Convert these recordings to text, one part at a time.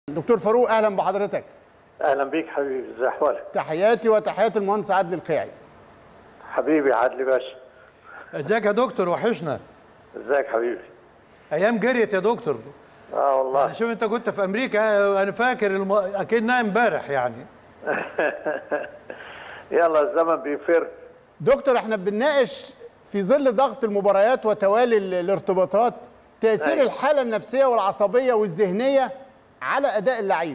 دكتور فاروق اهلا بحضرتك اهلا بيك حبيبي ازي احوالك تحياتي وتحيات المهندس عادل القيعي حبيبي عادل باشا ازيك يا دكتور وحشنا ازيك حبيبي ايام جريت يا دكتور اه والله شوف انت كنت في امريكا انا فاكر الم... اكنها امبارح يعني يلا الزمن بيفر دكتور احنا بنناقش في ظل ضغط المباريات وتوالي ال- الارتباطات تاثير أيوة. الحاله النفسيه والعصبيه والذهنيه على اداء اللعيب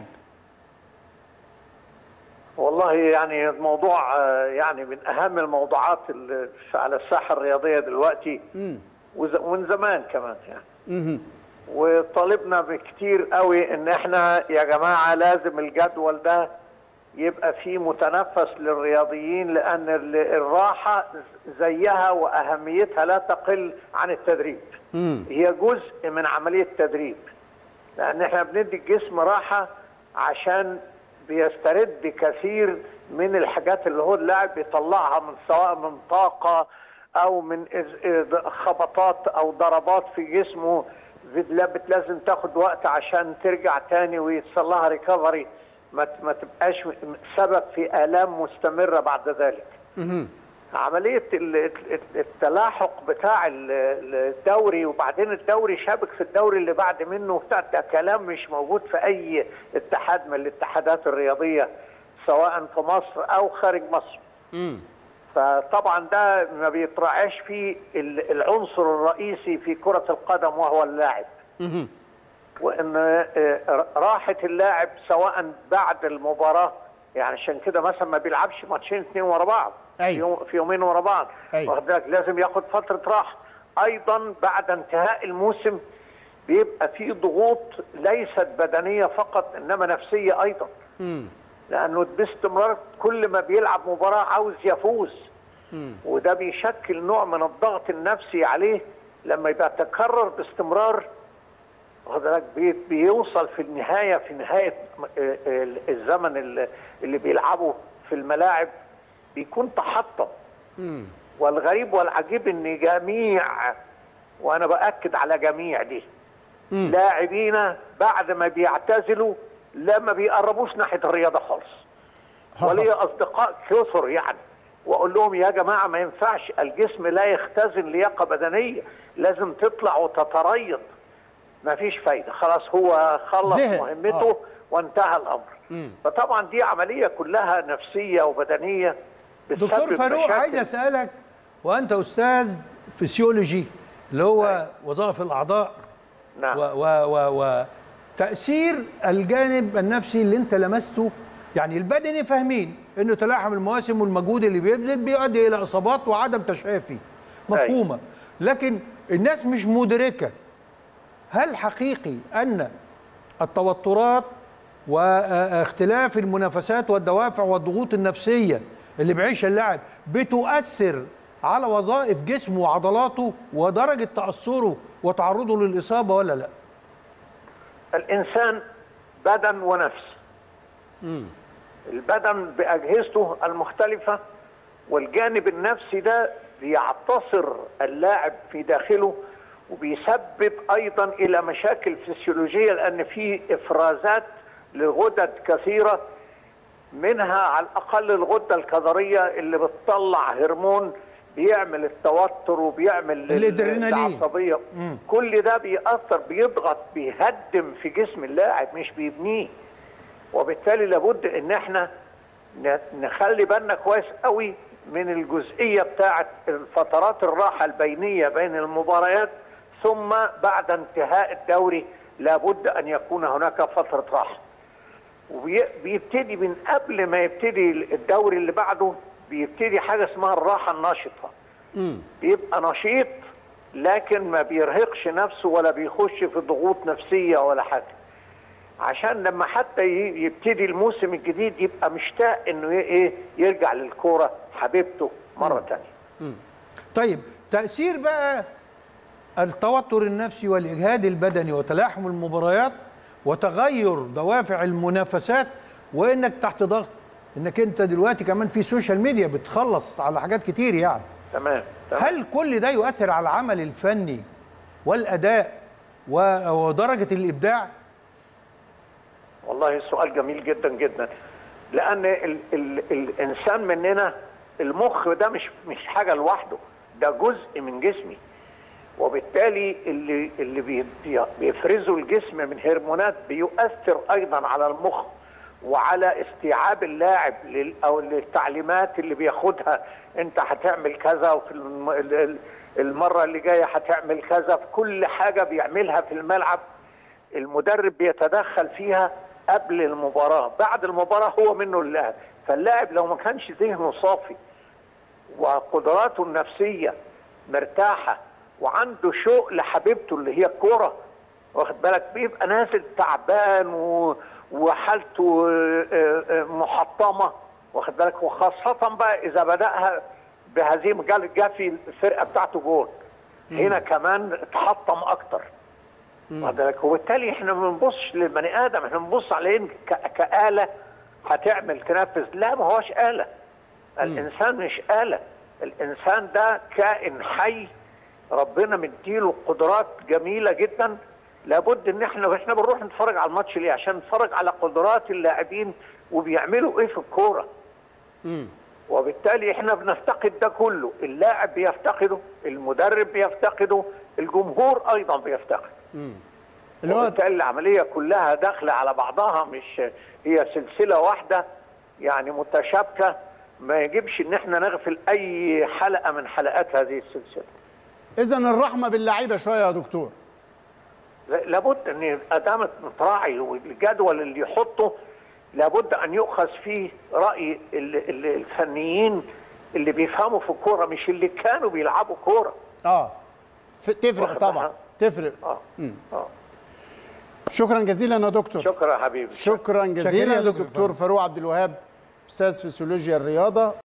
والله يعني الموضوع آه، يعني من اهم الموضوعات اللي على الساحه الرياضيه دلوقتي وز- ومن زمان كمان يعني وطالبنا بكتير قوي ان احنا يا جماعه لازم الجدول ده يبقى فيه متنفس للرياضيين لان ال- الراحه زيها واهميتها لا تقل عن التدريب هي جزء من عمليه التدريب لان احنا بندي الجسم راحه عشان بيسترد كثير من الحاجات اللي هو اللاعب بيطلعها من سواء من طاقه او من إز- إز- خبطات او ضربات في جسمه لا- بت- لازم تاخد وقت عشان ترجع تاني ويحصل لها ريكفري ما ت- ما تبقاش م- سبب في الام مستمره بعد ذلك. عمليه ال- ال- التلاحق بتاع ال- الدوري وبعدين الدوري شابك في الدوري اللي بعد منه بتاع ده كلام مش موجود في اي اتحاد من الاتحادات الرياضيه سواء في مصر او خارج مصر. فطبعا ده ما بيتراعيش فيه ال- العنصر الرئيسي في كره القدم وهو اللاعب. وان آه، راحه اللاعب سواء بعد المباراه يعني عشان كده مثلا ما بيلعبش ماتشين اثنين ورا بعض أيوة. في يوم- في يومين ورا بعض أيوة. واخد بالك لازم ياخد فتره راحه ايضا بعد انتهاء الموسم بيبقى في ضغوط ليست بدنيه فقط انما نفسيه ايضا لانه باستمرار كل ما بيلعب مباراه عاوز يفوز وده بيشكل نوع من الضغط النفسي عليه لما يبقى تكرر باستمرار واخد بالك بي- بيوصل في النهايه في نهايه آه، آه، الزمن اللي- اللي بيلعبه في الملاعب بيكون تحطم والغريب والعجيب ان جميع وانا باكد على جميع دي لاعبينا بعد ما بيعتزلوا لا ما بيقربوش ناحيه الرياضه خالص ولي اصدقاء كثر يعني واقول لهم يا جماعه ما ينفعش الجسم لا يختزن لياقه بدنيه لازم تطلع وتتريض ما فيش فايده خلاص هو خلص زهق. مهمته آه. وانتهى الامر فطبعا دي عمليه كلها نفسيه وبدنيه دكتور بتسبب فاروق مشاكل. عايز اسالك وانت استاذ فسيولوجي اللي هو وظائف الاعضاء نعم و و و و تاثير الجانب النفسي اللي انت لمسته يعني البدني فاهمين انه تلاحم المواسم والمجهود اللي بيبذل بيؤدي الى اصابات وعدم تشافي مفهومه لكن الناس مش مدركه هل حقيقي ان التوترات واختلاف المنافسات والدوافع والضغوط النفسيه اللي بيعيشها اللاعب بتؤثر على وظائف جسمه وعضلاته ودرجه تاثره وتعرضه للاصابه ولا لا؟ الانسان بدن ونفس البدن باجهزته المختلفه والجانب النفسي ده بيعتصر اللاعب في داخله وبيسبب ايضا الى مشاكل فسيولوجيه لان في افرازات لغدد كثيره منها على الاقل الغده الكظريه اللي بتطلع هرمون بيعمل التوتر وبيعمل الإدرينالين. العصبيه كل ده بيأثر بيضغط بيهدم في جسم اللاعب مش بيبنيه وبالتالي لابد ان احنا ن- نخلي بالنا كويس قوي من الجزئيه بتاعه فترات الراحه البينيه بين المباريات ثم بعد انتهاء الدوري لابد ان يكون هناك فتره راحه وبيبتدي من قبل ما يبتدي الدوري اللي بعده بيبتدي حاجه اسمها الراحه النشطه بيبقى نشيط لكن ما بيرهقش نفسه ولا بيخش في ضغوط نفسيه ولا حاجه عشان لما حتى ي- يبتدي الموسم الجديد يبقى مشتاق انه ي- ايه يرجع للكوره حبيبته مره تانية طيب تأثير بقى التوتر النفسي والإجهاد البدني وتلاحم المباريات وتغير دوافع المنافسات وإنك تحت ضغط إنك أنت دلوقتي كمان في سوشيال ميديا بتخلص على حاجات كتير يعني تمام تمام هل كل ده يؤثر على العمل الفني والأداء و- ودرجة الإبداع؟ والله سؤال جميل جدا جدا لان ال ال الانسان مننا المخ ده مش مش حاجه لوحده ده جزء من جسمي وبالتالي اللي اللي بي- بيفرزه الجسم من هرمونات بيؤثر ايضا على المخ وعلى استيعاب اللاعب لل او للتعليمات اللي بياخدها انت هتعمل كذا وفي الم- ال- ال- المره اللي جايه هتعمل كذا في كل حاجه بيعملها في الملعب المدرب بيتدخل فيها قبل المباراه بعد المباراه هو منه اللاعب فاللاعب لو ما كانش ذهنه صافي وقدراته النفسيه مرتاحه وعنده شوق لحبيبته اللي هي الكوره واخد بالك بيبقى نازل تعبان و... وحالته آه، آه، محطمه واخد بالك وخاصه بقى اذا بداها بهزيمه جال جا في الفرقه بتاعته جول هنا كمان اتحطم اكتر واخد بالك وبالتالي احنا ما بنبصش للبني ادم احنا بنبص عليه ك- كآلة هتعمل تنفذ لا ما هوش آلة الانسان مش آلة الانسان ده كائن حي ربنا مديله قدرات جميله جدا لابد ان احنا احنا بنروح نتفرج على الماتش ليه عشان نتفرج على قدرات اللاعبين وبيعملوا ايه في الكوره وبالتالي احنا بنفتقد ده كله اللاعب بيفتقده المدرب بيفتقده الجمهور ايضا بيفتقد اللي هو وبالتالي العمليه كلها داخله على بعضها مش هي سلسله واحده يعني متشابكه ما يجبش ان احنا نغفل اي حلقه من حلقات هذه السلسله اذا الرحمه باللعيبه شويه يا دكتور لابد ان ادام متراعي والجدول اللي يحطه لابد ان يؤخذ فيه راي ال- ال- الفنيين اللي بيفهموا في الكوره مش اللي كانوا بيلعبوا كوره اه ف- تفرق واخد طبعا بالها؟ تفرق اه اه شكرا جزيلا يا دكتور شكرا يا حبيبي شكرا شكرا جزيلا يا دكتور للدكتور فاروق عبد الوهاب استاذ فسيولوجيا الرياضه